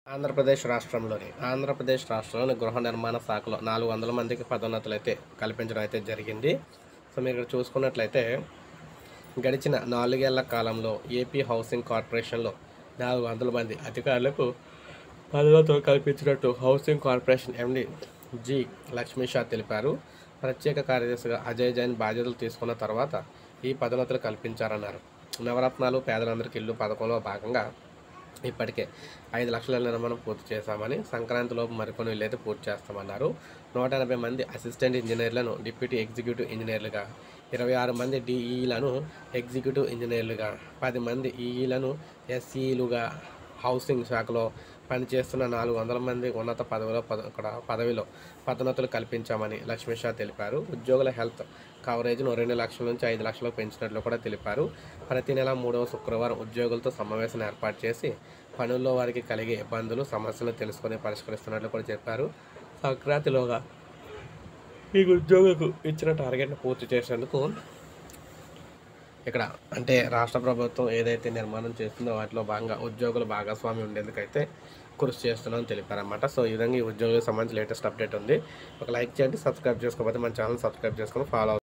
ఆంధ్రప్రదేశ్ రాష్ట్రంలోని ఆంధ్రప్రదేశ్ రాష్ట్రంలోని గృహ నిర్మాణ శాఖలో నాలుగు వందల మందికి పదోన్నతులు అయితే కల్పించడం అయితే జరిగింది సో మీరు ఇక్కడ చూసుకున్నట్లయితే గడిచిన నాలుగేళ్ల కాలంలో ఏపీ హౌసింగ్ కార్పొరేషన్లో నాలుగు వందల మంది అధికారులకు పదోన్నతులు కల్పించినట్టు housing corporation MD G Lakshmi Shah తెలిపారు ప్రత్యేక కార్యదర్శిగా అజయ్ జైన్ బాధ్యతలు తీసుకున్న తర్వాత ఈ పదోన్నతులు కల్పించారన్నారు నవరత్నాలు పేదలందరికీ ఇల్లు పథకంలో భాగంగా ఇప్పటికే ఐదు లక్షల నిర్మాణం పూర్తి చేశామని సంక్రాంతిలోపు మరికొన్ని ఇల్లు అయితే పూర్తి చేస్తామన్నారు నూట ఎనభై మంది అసిస్టెంట్ ఇంజనీర్లను డిప్యూటీ ఎగ్జిక్యూటివ్ ఇంజనీర్లుగా ఇరవై ఆరు మంది డిఈలను ఎగ్జిక్యూటివ్ ఇంజనీర్లుగా పది మంది ఈఈలను ఎస్ఈలుగా హౌసింగ్ శాఖలో పనిచేస్తున్న నాలుగు వందల మంది ఉన్నత పదవిలో పద ఇక్కడ పదవిలో పదోన్నతులు కల్పించామని లక్ష్మీ షా తెలిపారు ఉద్యోగుల హెల్త్ కవరేజ్ను రెండు లక్షల నుంచి ఐదు లక్షలకు పెంచినట్లు కూడా తెలిపారు ప్రతి నెల మూడవ శుక్రవారం ఉద్యోగులతో సమావేశం ఏర్పాటు చేసి పనుల్లో వారికి కలిగే ఇబ్బందులు సమస్యలను తెలుసుకొని పరిష్కరిస్తున్నట్లు కూడా చెప్పారు సంక్రాంతిలోగా ఈ ఉద్యోగులకు ఇచ్చిన టార్గెట్ను పూర్తి చేసేందుకు ఇక్కడ అంటే రాష్ట్ర ప్రభుత్వం ఏదైతే నిర్మాణం చేస్తుందో వాటిలో భాగంగా ఉద్యోగుల భాగస్వామి ఉండేందుకైతే కృషి చేస్తున్నామని తెలిపారన్నమాట సో ఈ విధంగా ఈ ఉద్యోగులకు సంబంధించి లేటెస్ట్ అప్డేట్ ఉంది ఒక లైక్ చేయండి సబ్స్క్రైబ్ చేసుకోకపోతే మన ఛానల్ సబ్స్క్రైబ్ చేసుకొని ఫాలో